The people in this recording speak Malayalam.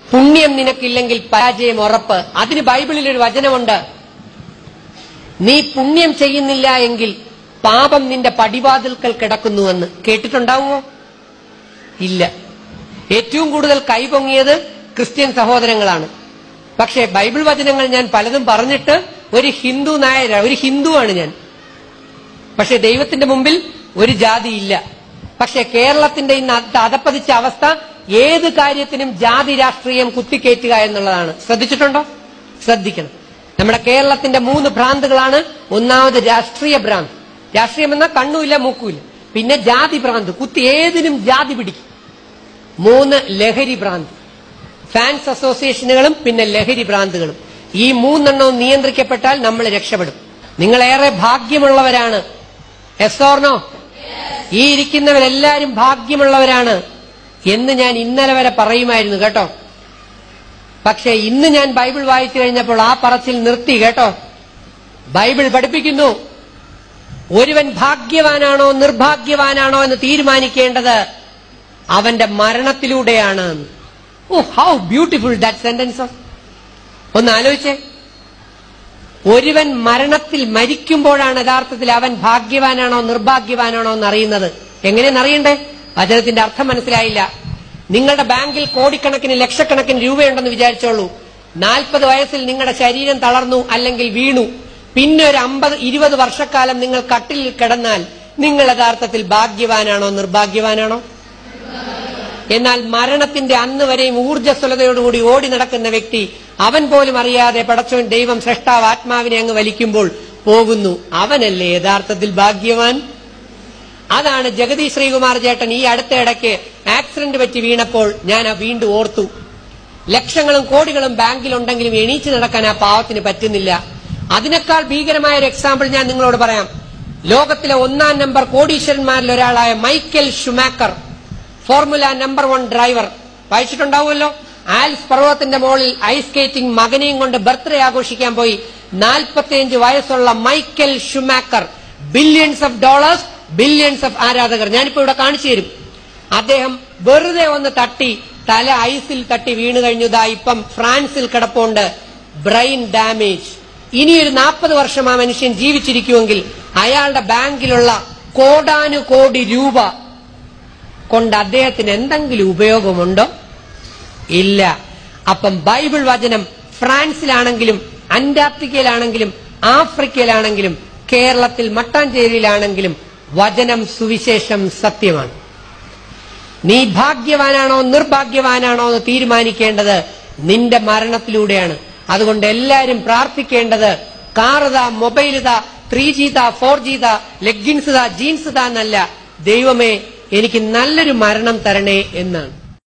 പുണ്യം നിനക്കില്ലെങ്കിൽ പരാജയം ഉറപ്പ് അതിന് ബൈബിളിൽ ഒരു വചനമുണ്ട് നീ പുണ്യം ചെയ്യുന്നില്ല എങ്കിൽ പാപം നിന്റെ പടിവാതിൽക്കൽ കിടക്കുന്നുവെന്ന് കേട്ടിട്ടുണ്ടാവുമോ ഇല്ല ഏറ്റവും കൂടുതൽ കൈപൊങ്ങിയത് ക്രിസ്ത്യൻ സഹോദരങ്ങളാണ് പക്ഷേ ബൈബിൾ വചനങ്ങൾ ഞാൻ പലതും പറഞ്ഞിട്ട് ഒരു ഹിന്ദു നായര ഒരു ഹിന്ദുവാണ് ഞാൻ പക്ഷെ ദൈവത്തിന്റെ മുമ്പിൽ ഒരു ജാതി ഇല്ല പക്ഷെ കേരളത്തിന്റെ ഇന്ന് അത് അതപ്പതിച്ച അവസ്ഥ ഏത് കാര്യത്തിനും ജാതി രാഷ്ട്രീയം കുത്തിക്കയറ്റുക എന്നുള്ളതാണ് ശ്രദ്ധിച്ചിട്ടുണ്ടോ ശ്രദ്ധിക്കണം നമ്മുടെ കേരളത്തിന്റെ മൂന്ന് ഭ്രാന്തുകളാണ് ഒന്നാമത് രാഷ്ട്രീയ ഭ്രാന്ത് രാഷ്ട്രീയം എന്നാൽ കണ്ണുമില്ല മൂക്കുമില്ല പിന്നെ ജാതി ഭ്രാന്ത് കുത്തി ഏതിനും ജാതി പിടിക്കും മൂന്ന് ലഹരി ഭ്രാന്ത് ഫാൻസ് അസോസിയേഷനുകളും പിന്നെ ലഹരി ഭ്രാന്തുകളും ഈ മൂന്നെണ്ണവും നിയന്ത്രിക്കപ്പെട്ടാൽ നമ്മൾ രക്ഷപ്പെടും നിങ്ങളേറെ ഭാഗ്യമുള്ളവരാണ് എസ് ഓർണോ ഈ ഇരിക്കുന്നവരെല്ലാരും ഭാഗ്യമുള്ളവരാണ് എന്ന് ഞാൻ ഇന്നലെ വരെ പറയുമായിരുന്നു കേട്ടോ പക്ഷെ ഇന്ന് ഞാൻ ബൈബിൾ വായിച്ചു കഴിഞ്ഞപ്പോൾ ആ പറച്ചിൽ നിർത്തി കേട്ടോ ബൈബിൾ പഠിപ്പിക്കുന്നു ഒരുവൻ ഭാഗ്യവാനാണോ നിർഭാഗ്യവാനാണോ എന്ന് തീരുമാനിക്കേണ്ടത് അവന്റെ മരണത്തിലൂടെയാണ് oh how beautiful that sentence ഒന്ന് ആലോചിച്ചേ ഒരുവൻ മരണത്തിൽ മരിക്കുമ്പോഴാണ് യഥാർത്ഥത്തിൽ അവൻ ഭാഗ്യവാനാണോ നിർഭാഗ്യവാനാണോ എന്ന് അറിയുന്നത് എങ്ങനെയെന്ന് അറിയണ്ടേ വചനത്തിന്റെ അർത്ഥം മനസ്സിലായില്ല നിങ്ങളുടെ ബാങ്കിൽ കോടിക്കണക്കിന് ലക്ഷക്കണക്കിന് രൂപയുണ്ടെന്ന് വിചാരിച്ചോളൂ നാൽപ്പത് വയസ്സിൽ നിങ്ങളുടെ ശരീരം തളർന്നു അല്ലെങ്കിൽ വീണു പിന്നെ ഒരു അമ്പത് ഇരുപത് വർഷക്കാലം നിങ്ങൾ കട്ടിലിൽ കിടന്നാൽ നിങ്ങൾ യഥാർത്ഥത്തിൽ ഭാഗ്യവാനാണോ നിർഭാഗ്യവാനാണോ എന്നാൽ മരണത്തിന്റെ അന്ന് വരെയും ഊർജ്ജസ്വലതയോടുകൂടി ഓടി നടക്കുന്ന വ്യക്തി അവൻ പോലും അറിയാതെ പടച്ചോൻ ദൈവം സൃഷ്ടാവ് ആത്മാവിനെ അങ്ങ് വലിക്കുമ്പോൾ പോകുന്നു അവനല്ലേ യഥാർത്ഥത്തിൽ ഭാഗ്യവാൻ അതാണ് ജഗതി ശ്രീകുമാർ ചേട്ടൻ ഈ അടുത്ത ഇടയ്ക്ക് ആക്സിഡന്റ് പറ്റി വീണപ്പോൾ ഞാൻ ആ വീണ്ടും ഓർത്തു ലക്ഷങ്ങളും കോടികളും ബാങ്കിലുണ്ടെങ്കിലും എണീച്ചു നടക്കാൻ ആ പാവത്തിന് പറ്റുന്നില്ല അതിനേക്കാൾ ഭീകരമായ ഒരു എക്സാമ്പിൾ ഞാൻ നിങ്ങളോട് പറയാം ലോകത്തിലെ ഒന്നാം നമ്പർ കോടീശ്വരന്മാരിൽ ഒരാളായ Michael Schumacher formula number one driver വായിച്ചിട്ടുണ്ടാവുമല്ലോ ആൽസ് പർവ്വതത്തിന്റെ മുകളിൽ ഐസ് സ്കേറ്റിംഗ് മകനെയും കൊണ്ട് ബർത്ത്ഡേ ആഘോഷിക്കാൻ പോയി നാൽപ്പത്തിയഞ്ച് വയസ്സുള്ള Michael Schumacher billions of dollars billions of ആരാധകർ ഞാനിപ്പോ ഇവിടെ കാണിച്ചു തരും അദ്ദേഹം വെറുതെ ഒന്ന് തട്ടി തല ഐസിൽ തട്ടി വീണു കഴിഞ്ഞതാ ഇപ്പം ഫ്രാൻസിൽ കിടപ്പുണ്ട് ബ്രെയിൻ ഡാമേജ് ഇനി ഒരു നാൽപ്പത് വർഷം ആ മനുഷ്യൻ ജീവിച്ചിരിക്കുമെങ്കിൽ അയാളുടെ ബാങ്കിലുള്ള കോടാനുകോടി രൂപ കൊണ്ട് അദ്ദേഹത്തിന് എന്തെങ്കിലും ഉപയോഗമുണ്ടോ ഇല്ല അപ്പം ബൈബിൾ വചനം ഫ്രാൻസിലാണെങ്കിലും അന്റാർട്ടിക്കയിലാണെങ്കിലും ആഫ്രിക്കയിലാണെങ്കിലും കേരളത്തിൽ മട്ടാഞ്ചേരിയിലാണെങ്കിലും വചനം സുവിശേഷം സത്യമാണ് നീ ഭാഗ്യവാനാണോ നിർഭാഗ്യവാനാണോ എന്ന് തീരുമാനിക്കേണ്ടത് നിന്റെ മരണത്തിലൂടെയാണ് അതുകൊണ്ട് എല്ലാരും പ്രാർത്ഥിക്കേണ്ടത് കാറുതാ മൊബൈലുതാ ത്രീ ജീതാ ഫോർ ജീതാ ലെഗിൻസ് താ ജീൻസ് താ എന്നല്ല ദൈവമേ എനിക്ക് നല്ലൊരു മരണം തരണേ എന്നാണ്